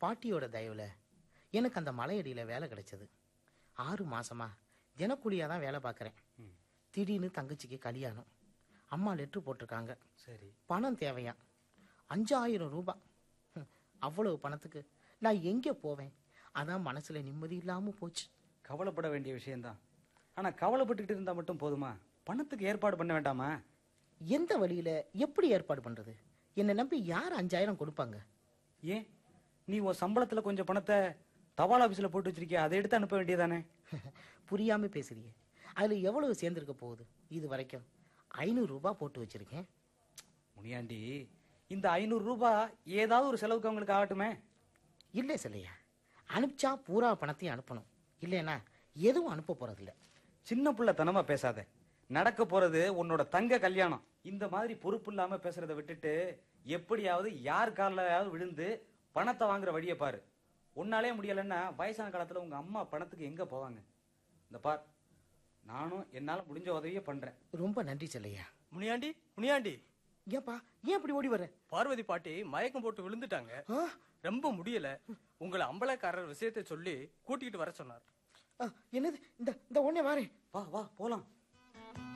பாட்டியோட தயவுல எனக்கு அந்த மலையடியில வேலை கிடைச்சது ஆறு மாசமா தினக்கூலியா தான் வேலை பார்க்கறேன் ம். திடீர்னு தங்கச்சிக்கு கல்யாணம் அம்மா லெட்ரு போட்டிருக்காங்க சரி பணம் தேவையா அஞ்சாயிரம் ரூபாய் ஹம், அவ்வளவு பணத்துக்கு நான் எங்க போவேன் அதான் மனசுல நிம்மதி இல்லாம போச்சு கவலைப்பட வேண்டிய விஷயம்தான் ஆனா கவலைப்பட்டுக்கிட்டு இருந்தா மட்டும் போதுமா பணத்துக்கு ஏற்பாடு பண்ண வேண்டாமா எந்த வழியில எப்படி ஏற்பாடு பண்றது என்னை நம்பி யார் அஞ்சாயிரம் கொடுப்பாங்க ஏன் நீ உன் சம்பளத்துல கொஞ்சம் பணத்தை தபால் ஆபீஸ்ல போட்டு வச்சிருக்கிய அதை எடுத்து அனுப்ப வேண்டியதானே புரியாம பேசுறியே அதுல எவ்வளவு சேர்ந்திருக்க போகுது இது வரைக்கும் ஐநூறு ரூபாய் போட்டு வச்சிருக்கேன் முனியாண்டி இந்த ஐநூறு ரூபாய் ஏதாவது ஒரு செலவுக்கு அவங்களுக்கு ஆகட்டுமே இல்லை சிலையா அனுப்பிச்சா பூரா பணத்தையும் அனுப்பணும் இல்லைன்னா எதுவும் அனுப்ப போறதில்ல சின்ன பிள்ளைத்தனமா பேசாத நடக்க போறது உன்னோட தங்க கல்யாணம் இந்த மாதிரி பொறுப்பு இல்லாம பேசுறதை விட்டுட்டு எப்படியாவது யார் காலையாவது விழுந்து பணத்தை வாங்குற வழியை பாரு உன்னாலே முடியலன்னா வயசான காலத்துல உங்க அம்மா பணத்துக்கு எங்க போவாங்க இந்த பார் நானும் என்னால முடிஞ்ச உதவியே பண்றேன் ரொம்ப நன்றி சிலையா முனியாண்டி முனியாண்டி ஏன்பா ஏன் இப்படி ஓடி வர பார்வதி பாட்டி மயக்கம் போட்டு விழுந்துட்டாங்க ஆ? ரொம்ப முடியல உங்களை அம்பலக்காரர் விஷயத்தை சொல்லி கூட்டிகிட்டு வர சொன்னார் ஆ, என்னது இந்த இந்த உடனே வாரேன் வா வா போலாம்